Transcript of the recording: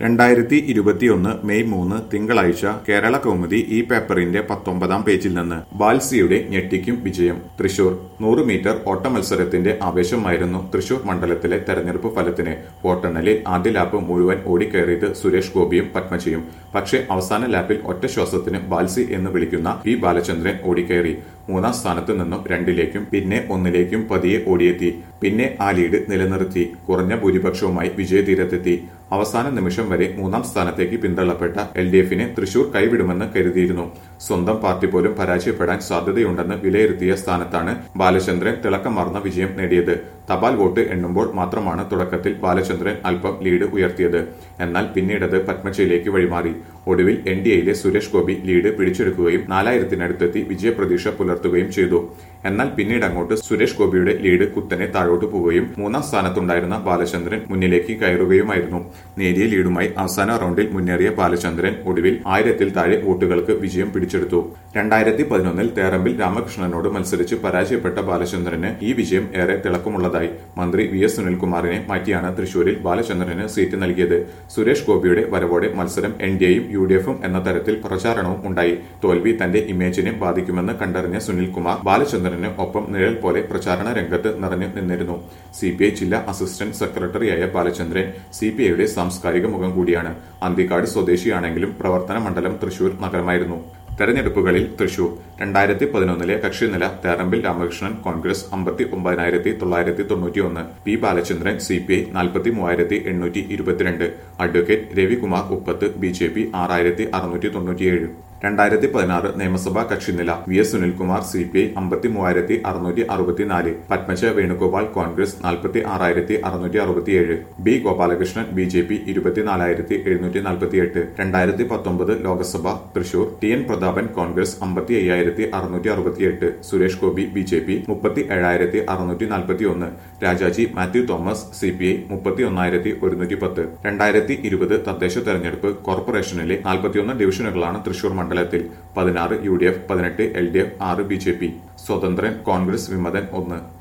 രണ്ടായിരത്തി ഇരുപത്തിയൊന്ന് മെയ് മൂന്ന് തിങ്കളാഴ്ച കേരള കൗമുദി ഈ പേപ്പറിന്റെ പത്തൊമ്പതാം പേജിൽ നിന്ന് ബാൽസിയുടെ ഞെട്ടിക്കും വിജയം തൃശൂർ നൂറ് മീറ്റർ ഓട്ട മത്സരത്തിന്റെ ആവേശമായിരുന്നു തൃശൂർ മണ്ഡലത്തിലെ തെരഞ്ഞെടുപ്പ് ഫലത്തിന് വോട്ടെണ്ണലിൽ ആദ്യ ലാപ്പ് മുഴുവൻ ഓടിക്കയറിയത് സുരേഷ് ഗോപിയും പത്മജിയും പക്ഷേ അവസാന ലാപ്പിൽ ഒറ്റ ശ്വാസത്തിന് ബാൽസി എന്ന് വിളിക്കുന്ന വി ബാലചന്ദ്രൻ ഓടിക്കയറി മൂന്നാം സ്ഥാനത്ത് നിന്നും രണ്ടിലേക്കും പിന്നെ ഒന്നിലേക്കും പതിയെ ഓടിയെത്തി പിന്നെ ആ ലീഡ് നിലനിർത്തി കുറഞ്ഞ ഭൂരിപക്ഷവുമായി വിജയതീരത്തെത്തി അവസാന നിമിഷം വരെ മൂന്നാം സ്ഥാനത്തേക്ക് പിന്തള്ളപ്പെട്ട എൽ ഡി എഫിനെ തൃശൂർ കൈവിടുമെന്ന് കരുതിയിരുന്നു സ്വന്തം പാർട്ടി പോലും പരാജയപ്പെടാൻ സാധ്യതയുണ്ടെന്ന് വിലയിരുത്തിയ സ്ഥാനത്താണ് ബാലചന്ദ്രൻ തിളക്കമാർന്ന വിജയം നേടിയത് തപാൽ വോട്ട് എണ്ണുമ്പോൾ മാത്രമാണ് തുടക്കത്തിൽ ബാലചന്ദ്രൻ അല്പം ലീഡ് ഉയർത്തിയത് എന്നാൽ പിന്നീടത് പത്മജയിലേക്ക് വഴിമാറി ഒടുവിൽ എൻ ഡി എയിലെ സുരേഷ് ഗോപി ലീഡ് പിടിച്ചെടുക്കുകയും നാലായിരത്തിനടുത്തെത്തി വിജയപ്രതീക്ഷ പുലർത്തുകയും ചെയ്തു എന്നാൽ പിന്നീട് അങ്ങോട്ട് സുരേഷ് ഗോപിയുടെ ലീഡ് കുത്തനെ താഴോട്ട് പോവുകയും മൂന്നാം സ്ഥാനത്തുണ്ടായിരുന്ന ബാലചന്ദ്രൻ മുന്നിലേക്ക് കയറുകയുമായിരുന്നു നേരിയ ലീഡുമായി അവസാന റൗണ്ടിൽ മുന്നേറിയ ബാലചന്ദ്രൻ ഒടുവിൽ ആയിരത്തിൽ താഴെ വോട്ടുകൾക്ക് വിജയം പിടിച്ചെടുത്തു രണ്ടായിരത്തി പതിനൊന്നിൽ തേറമ്പിൽ രാമകൃഷ്ണനോട് മത്സരിച്ച് പരാജയപ്പെട്ട ബാലചന്ദ്രന് ഈ വിജയം ഏറെ തിളക്കമുള്ളതായി മന്ത്രി വി എസ് സുനിൽകുമാറിനെ മാറ്റിയാണ് തൃശൂരിൽ ബാലചന്ദ്രന് സീറ്റ് നൽകിയത് സുരേഷ് ഗോപിയുടെ വരവോടെ മത്സരം എൻ ഡി എയും യു ഡി എഫും എന്ന തരത്തിൽ പ്രചാരണവും ഉണ്ടായി തോൽവി തന്റെ ഇമേജിനെ ബാധിക്കുമെന്ന് കണ്ടറിഞ്ഞ സുനിൽകുമാർ ബാലചന്ദ്രന് ഒപ്പം നിഴൽ പോലെ പ്രചാരണ രംഗത്ത് നിറഞ്ഞു നിന്നിരുന്നു സി പി ഐ ജില്ലാ അസിസ്റ്റന്റ് സെക്രട്ടറിയായ ബാലചന്ദ്രൻ സി പി ഐയുടെ സാംസ്കാരിക മുഖം കൂടിയാണ് അന്തിക്കാട് സ്വദേശിയാണെങ്കിലും പ്രവർത്തന മണ്ഡലം തൃശൂർ നഗരമായിരുന്നു തെരഞ്ഞെടുപ്പുകളിൽ തൃശൂർ രണ്ടായിരത്തി പതിനൊന്നിലെ കക്ഷിനില തേറമ്പിൽ രാമകൃഷ്ണൻ കോൺഗ്രസ് അമ്പത്തി ഒമ്പതിനായിരത്തി തൊള്ളായിരത്തി തൊണ്ണൂറ്റി ഒന്ന് P Balachandran C P I നാൽപ്പത്തി മൂവായിരത്തി എണ്ണൂറ്റി ഇരുപത്തിരണ്ട് advocate Ravikumar Uppath B J P ആറായിരത്തി അറുന്നൂറ്റി തൊണ്ണൂറ്റിയേഴ് രണ്ടായിരത്തി പതിനാറ് നിയമസഭാ കക്ഷിനില V S Sunilkumar C P I അമ്പത്തി മൂവായിരത്തി അറുന്നൂറ്റി അറുപത്തിനാല് പത്മജ വേണുഗോപാൽ കോൺഗ്രസ് നാൽപ്പത്തി ആറായിരത്തി അറുന്നൂറ്റി അറുപത്തിയേഴ് B Gopalakrishnan B J P ഇരുപത്തിനാലായിരത്തി എഴുന്നൂറ്റി നാൽപ്പത്തിയെട്ട് രണ്ടായിരത്തി പത്തൊമ്പത് ലോക്സഭ തൃശൂർ ടി എൻ പ്രതാപൻ കോൺഗ്രസ് അമ്പത്തി അയ്യായിരത്തി അറുന്നൂറ്റി അറുപത്തിയെട്ട് Suresh Gopi B J P മുപ്പത്തി ഏഴായിരത്തി അറുന്നൂറ്റി നാൽപ്പത്തി ഒന്ന് Rajaji Mathew Thomas C P I മുപ്പത്തി ഒന്നായിരത്തി ഒരുന്നൂറ്റി പത്ത് രണ്ടായിരത്തി ഇരുപത് തദ്ദേശ തെരഞ്ഞെടുപ്പ് കോർപ്പറേഷനിലെ നാൽപ്പത്തിയൊന്ന് ഡിവിഷനുകളാണ് തൃശൂർ മണ്ഡലത്തിൽ പതിനാറ് യു ഡി എഫ് പതിനെട്ട് എൽ ഡി എഫ് ആറ് ബി ജെ പി സ്വതന്ത്രൻ കോൺഗ്രസ് വിമതൻ ഒന്ന്